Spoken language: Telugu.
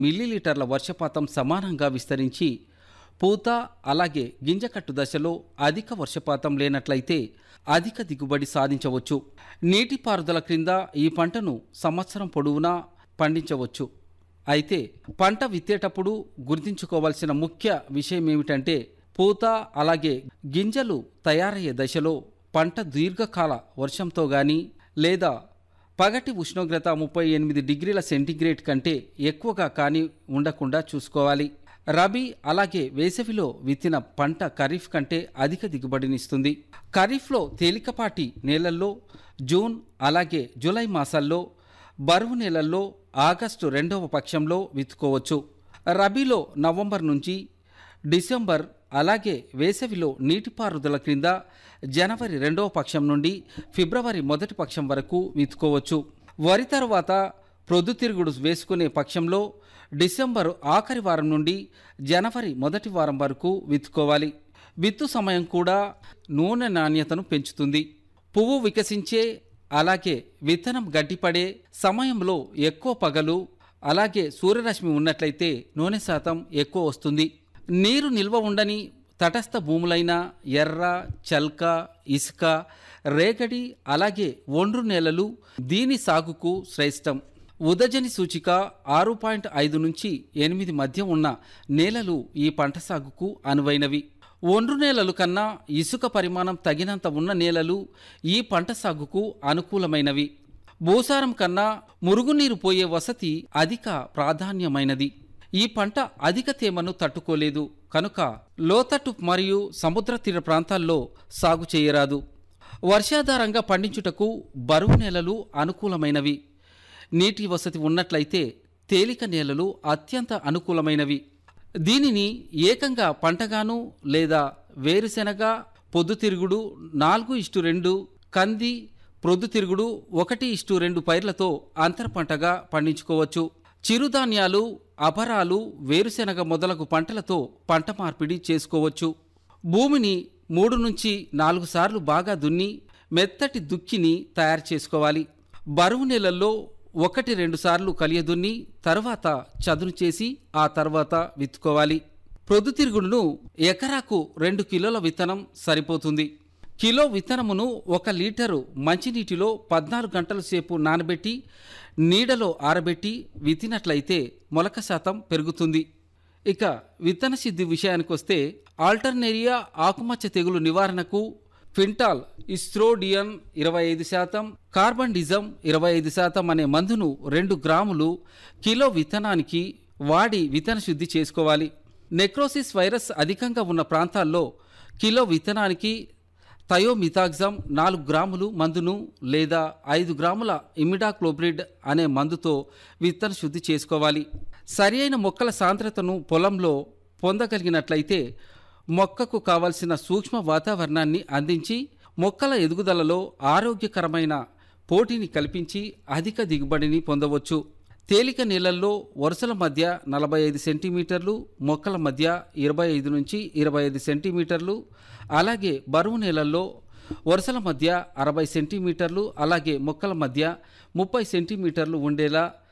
మిల్లీలీటర్ల వర్షపాతం సమానంగా విస్తరించి పూత అలాగే గింజకట్టు దశలో అధిక వర్షపాతం లేనట్లయితే అధిక దిగుబడి సాధించవచ్చు నీటిపారుదల క్రింద ఈ పంటను సంవత్సరం పొడవునా పండించవచ్చు అయితే పంట విత్తేటప్పుడు గుర్తుంచుకోవాల్సిన ముఖ్య విషయం ఏమిటంటే పూత అలాగే గింజలు తయారయ్యే దశలో పంట దీర్ఘకాల వర్షంతో గాని లేదా పగటి ఉష్ణోగ్రత ముప్పై ఎనిమిది డిగ్రీల సెంటీగ్రేడ్ కంటే ఎక్కువగా కానీ ఉండకుండా చూసుకోవాలి రబీ అలాగే వేసవిలో విత్తిన పంట ఖరీఫ్ కంటే అధిక దిగుబడినిస్తుంది ఖరీఫ్లో తేలికపాటి నేలల్లో జూన్ అలాగే జూలై మాసాల్లో బరువు నెలల్లో ఆగస్టు రెండవ పక్షంలో విత్తుకోవచ్చు రబీలో నవంబర్ నుంచి డిసెంబర్ అలాగే వేసవిలో నీటిపారుదల క్రింద జనవరి రెండవ పక్షం నుండి ఫిబ్రవరి మొదటి పక్షం వరకు విత్తుకోవచ్చు వరి తర్వాత ప్రొద్దుతిరుగుడు వేసుకునే పక్షంలో డిసెంబర్ ఆఖరి వారం నుండి జనవరి మొదటి వారం వరకు విత్తుకోవాలి విత్తు సమయం కూడా నూనె నాణ్యతను పెంచుతుంది పువ్వు వికసించే అలాగే విత్తనం గడ్డిపడే సమయంలో ఎక్కువ పగలు అలాగే సూర్యరశ్మి ఉన్నట్లయితే నూనె శాతం ఎక్కువ వస్తుంది నీరు నిల్వ ఉండని తటస్థ భూములైన ఎర్ర చల్క ఇసుక రేగడి అలాగే ఒండ్రు నేలలు దీని సాగుకు శ్రేష్టం ఉదజని సూచిక ఆరు పాయింట్ ఐదు నుంచి ఎనిమిది మధ్య ఉన్న నేలలు ఈ పంట సాగుకు అనువైనవి ఒండ్రు నేలలు కన్నా ఇసుక పరిమాణం తగినంత ఉన్న నేలలు ఈ పంట సాగుకు అనుకూలమైనవి భూసారం కన్నా మురుగునీరు పోయే వసతి అధిక ప్రాధాన్యమైనది ఈ పంట అధిక తేమను తట్టుకోలేదు కనుక లోతట్టు మరియు సముద్ర తీర ప్రాంతాల్లో సాగు చేయరాదు వర్షాధారంగా పండించుటకు బరువు నేలలు అనుకూలమైనవి నీటి వసతి ఉన్నట్లయితే తేలిక నేలలు అత్యంత అనుకూలమైనవి దీనిని ఏకంగా పంటగాను లేదా వేరుశెనగ పొద్దుతిరుగుడు నాలుగు ఇష్టు రెండు కంది ప్రొద్దుతిరుగుడు ఒకటి ఇష్టు రెండు పైర్లతో అంతర పంటగా పండించుకోవచ్చు చిరుధాన్యాలు అపరాలు వేరుశెనగ మొదలగు పంటలతో పంట మార్పిడి చేసుకోవచ్చు భూమిని మూడు నుంచి నాలుగు సార్లు బాగా దున్ని మెత్తటి దుక్కిని తయారు చేసుకోవాలి బరువు నెలల్లో ఒకటి రెండు సార్లు కలియదున్ని తర్వాత చదును చేసి ఆ తర్వాత విత్తుకోవాలి ప్రొద్దుతిరుగుడును ఎకరాకు రెండు కిలోల విత్తనం సరిపోతుంది కిలో విత్తనమును ఒక లీటరు మంచినీటిలో పద్నాలుగు గంటల సేపు నానబెట్టి నీడలో ఆరబెట్టి విత్తినట్లయితే మొలక శాతం పెరుగుతుంది ఇక విత్తన సిద్ధి విషయానికొస్తే ఆల్టర్నేరియా ఆకుమచ్చ తెగులు నివారణకు ఫింటాల్ ఇస్ట్రోడియన్ ఇరవై ఐదు శాతం కార్బన్ డిజం ఇరవై ఐదు శాతం అనే మందును రెండు గ్రాములు కిలో విత్తనానికి వాడి విత్తన శుద్ధి చేసుకోవాలి నెక్రోసిస్ వైరస్ అధికంగా ఉన్న ప్రాంతాల్లో కిలో విత్తనానికి థయోమిథాగ్జమ్ నాలుగు గ్రాములు మందును లేదా ఐదు గ్రాముల ఇమిడాక్లోబ్రిడ్ అనే మందుతో విత్తన శుద్ధి చేసుకోవాలి సరి అయిన మొక్కల సాంద్రతను పొలంలో పొందగలిగినట్లయితే మొక్కకు కావలసిన సూక్ష్మ వాతావరణాన్ని అందించి మొక్కల ఎదుగుదలలో ఆరోగ్యకరమైన పోటీని కల్పించి అధిక దిగుబడిని పొందవచ్చు తేలిక నీళ్ళల్లో వరుసల మధ్య నలభై ఐదు సెంటీమీటర్లు మొక్కల మధ్య ఇరవై ఐదు నుంచి ఇరవై ఐదు సెంటీమీటర్లు అలాగే బరువు నేలల్లో వరుసల మధ్య అరవై సెంటీమీటర్లు అలాగే మొక్కల మధ్య ముప్పై సెంటీమీటర్లు ఉండేలా